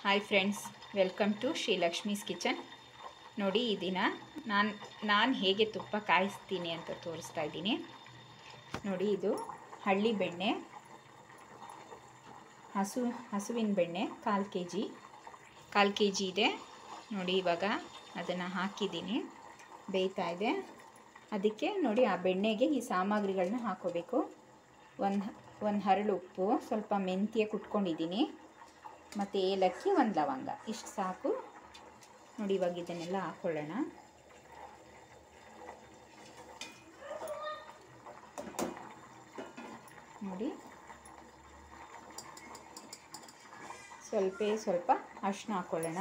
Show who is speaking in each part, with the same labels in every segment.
Speaker 1: hi friends welcome to Srilakshmi's kitchen ನೋಡಿ ಈ ದಿನ ನಾನು ನಾನು ಹೇಗೆ ತುಪ್ಪ ಕಾಯಿಸ್ತೀನಿ ಅಂತ ತೋರಿಸ್ತಾ ಇದ್ದೀನಿ ನೋಡಿ ಇದು ಹಳ್ಳಿ ಬೆಣ್ಣೆ ಹಸು ಹಸುವಿನ ಬೆಣ್ಣೆ ಕಾಲು ಕೆ ಜಿ ಕಾಲು ಕೆ ಜಿ ಇದೆ ನೋಡಿ ಇವಾಗ ಅದನ್ನು ಹಾಕಿದ್ದೀನಿ ಬೇಯ್ತಾ ಇದೆ ಅದಕ್ಕೆ ನೋಡಿ ಆ ಬೆಣ್ಣೆಗೆ ಈ ಸಾಮಗ್ರಿಗಳನ್ನ ಹಾಕೋಬೇಕು ಒಂದು ಒಂದು ಹರಳು ಉಪ್ಪು ಸ್ವಲ್ಪ ಮೆಂತ್ಯ ಕುಟ್ಕೊಂಡಿದ್ದೀನಿ ಮತ್ತು ಏಲಕ್ಕಿ ಒಂದು ಲವಂಗ ಇಷ್ಟು ಸಾಕು ನೋಡಿ ಇವಾಗ ಇದನ್ನೆಲ್ಲ ಹಾಕ್ಕೊಳ್ಳೋಣ ನೋಡಿ ಸ್ವಲ್ಪ ಸ್ವಲ್ಪ ಅರ್ಶಿನ ಹಾಕ್ಕೊಳ್ಳೋಣ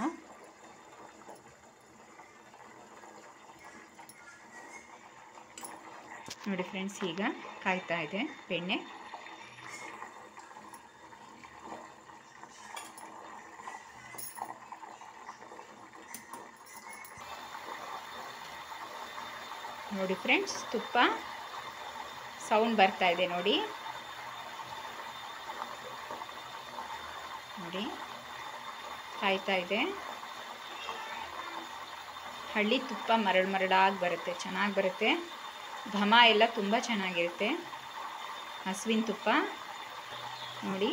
Speaker 1: ನೋಡಿ ಫ್ರೆಂಡ್ಸ್ ಈಗ ಕಾಯ್ತಾ ಇದೆ ಬೆಣ್ಣೆ ನೋಡಿ ಫ್ರೆಂಡ್ಸ್ ತುಪ್ಪ ಸೌಂಡ್ ಬರ್ತಾ ಇದೆ ನೋಡಿ ನೋಡಿ ಕಾಯ್ತಾ ಇದೆ ಹಳ್ಳಿ ತುಪ್ಪ ಮರಳು ಮರಳಾಗಿ ಬರುತ್ತೆ ಚೆನ್ನಾಗಿ ಬರುತ್ತೆ ಘಮ ಎಲ್ಲ ತುಂಬ ಚೆನ್ನಾಗಿರುತ್ತೆ ಹಸುವಿನ ತುಪ್ಪ ನೋಡಿ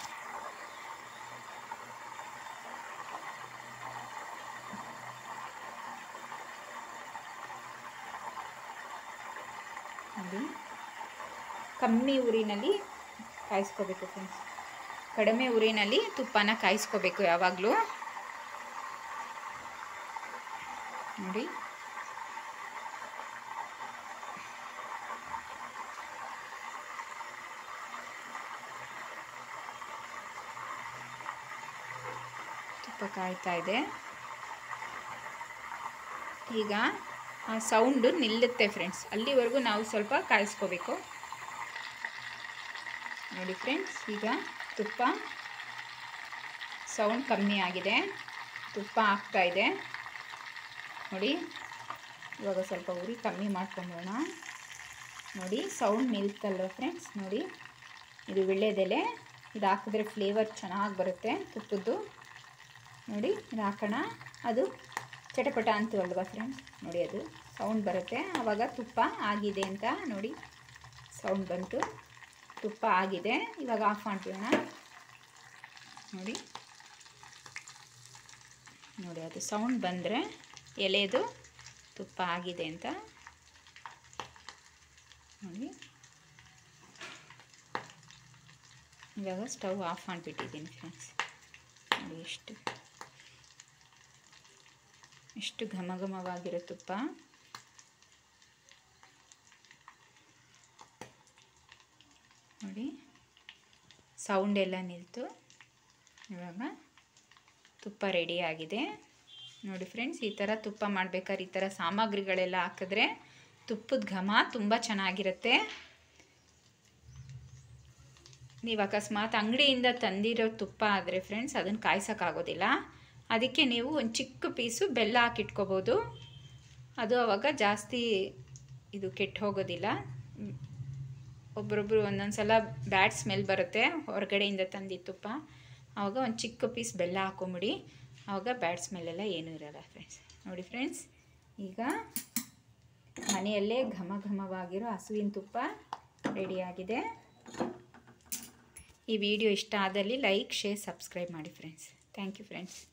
Speaker 1: ನೋಡಿ ಕಮ್ಮಿ ಊರಿನಲ್ಲಿ ಕಾಯಿಸ್ಕೋಬೇಕು ಫ್ರೆಂಡ್ಸ್ ಕಡಿಮೆ ಊರಿನಲ್ಲಿ ತುಪ್ಪನ ಕಾಯಿಸ್ಕೋಬೇಕು ಯಾವಾಗಲೂ ನೋಡಿ ತುಪ್ಪ ಕಾಯ್ತಾ ಇದೆ ಈಗ ಆ ಸೌಂಡು ನಿಲ್ಲುತ್ತೆ ಫ್ರೆಂಡ್ಸ್ ಅಲ್ಲಿವರೆಗೂ ನಾವು ಸ್ವಲ್ಪ ಕಾಯಿಸ್ಕೋಬೇಕು ನೋಡಿ ಫ್ರೆಂಡ್ಸ್ ಈಗ ತುಪ್ಪ ಸೌಂಡ್ ಕಮ್ಮಿ ಆಗಿದೆ ತುಪ್ಪ ಆಗ್ತಾ ಇದೆ ನೋಡಿ ಇವಾಗ ಸ್ವಲ್ಪ ಉರಿ ಕಮ್ಮಿ ಮಾಡ್ಕೊಂಡೋಣ ನೋಡಿ ಸೌಂಡ್ ನಿಲ್ತಲ್ವ ಫ್ರೆಂಡ್ಸ್ ನೋಡಿ ಇದು ವಿಳ್ಳೆದೆಲೆ ಇದು ಹಾಕಿದ್ರೆ ಫ್ಲೇವರ್ ಚೆನ್ನಾಗಿ ಬರುತ್ತೆ ತುಪ್ಪದ್ದು ನೋಡಿ ಇದು ಹಾಕೋಣ ಅದು ಚಟಪಟ ಅಂತೀವಲ್ವ ಫ್ರೆಂಡ್ಸ್ ನೋಡಿ ಅದು ಸೌಂಡ್ ಬರುತ್ತೆ ಆವಾಗ ತುಪ್ಪ ಆಗಿದೆ ಅಂತ ನೋಡಿ ಸೌಂಡ್ ಬಂತು ತುಪ್ಪ ಆಗಿದೆ ಇವಾಗ ಆಫ್ ಮಾಡ್ತೀವಣ ನೋಡಿ ನೋಡಿ ಅದು ಸೌಂಡ್ ಬಂದರೆ ಎಲೆದು ತುಪ್ಪ ಆಗಿದೆ ಅಂತ ನೋಡಿ ಇವಾಗ ಸ್ಟವ್ ಆಫ್ ಮಾಡಿಬಿಟ್ಟಿದ್ದೀನಿ ಫ್ರೆಂಡ್ಸ್ ನೋಡಿ ಎಷ್ಟು ಎಷ್ಟು ಘಮ ಘಮವಾಗಿರೋ ತುಪ್ಪ ನೋಡಿ ಸೌಂಡ್ ಎಲ್ಲ ನಿಲ್ತು ಇವಾಗ ತುಪ್ಪ ರೆಡಿಯಾಗಿದೆ ನೋಡಿ ಫ್ರೆಂಡ್ಸ್ ಈ ಥರ ತುಪ್ಪ ಮಾಡ್ಬೇಕಾದ್ರೆ ಈ ಥರ ಸಾಮಗ್ರಿಗಳೆಲ್ಲ ಹಾಕಿದ್ರೆ ತುಪ್ಪದ ಘಮ ತುಂಬ ಚೆನ್ನಾಗಿರುತ್ತೆ ನೀವು ಅಕಸ್ಮಾತ್ ಅಂಗಡಿಯಿಂದ ತಂದಿರೋ ತುಪ್ಪ ಆದರೆ ಫ್ರೆಂಡ್ಸ್ ಅದನ್ನು ಕಾಯ್ಸೋಕ್ಕಾಗೋದಿಲ್ಲ ಅದಕ್ಕೆ ನೀವು ಒಂದು ಚಿಕ್ಕ ಪೀಸು ಬೆಲ್ಲ ಹಾಕಿಟ್ಕೋಬೋದು ಅದು ಅವಾಗ ಜಾಸ್ತಿ ಇದು ಕೆಟ್ಟು ಹೋಗೋದಿಲ್ಲ ಒಬ್ರೊಬ್ರು ಒಂದೊಂದು ಸಲ ಬ್ಯಾಡ್ ಸ್ಮೆಲ್ ಬರುತ್ತೆ ಹೊರಗಡೆಯಿಂದ ತಂದಿದ್ದ ತುಪ್ಪ ಆವಾಗ ಒಂದು ಚಿಕ್ಕ ಪೀಸ್ ಬೆಲ್ಲ ಹಾಕೊಂಬಿಡಿ ಆವಾಗ ಬ್ಯಾಡ್ ಸ್ಮೆಲ್ಲೆಲ್ಲ ಏನೂ ಇರಲ್ಲ ಫ್ರೆಂಡ್ಸ್ ನೋಡಿ ಫ್ರೆಂಡ್ಸ್ ಈಗ ಮನೆಯಲ್ಲೇ ಘಮ ಘಮವಾಗಿರೋ ಹಸುವಿನ ತುಪ್ಪ ರೆಡಿಯಾಗಿದೆ ಈ ವಿಡಿಯೋ ಇಷ್ಟ ಆದಲ್ಲಿ ಲೈಕ್ ಶೇರ್ ಸಬ್ಸ್ಕ್ರೈಬ್ ಮಾಡಿ ಫ್ರೆಂಡ್ಸ್ ಥ್ಯಾಂಕ್ ಯು ಫ್ರೆಂಡ್ಸ್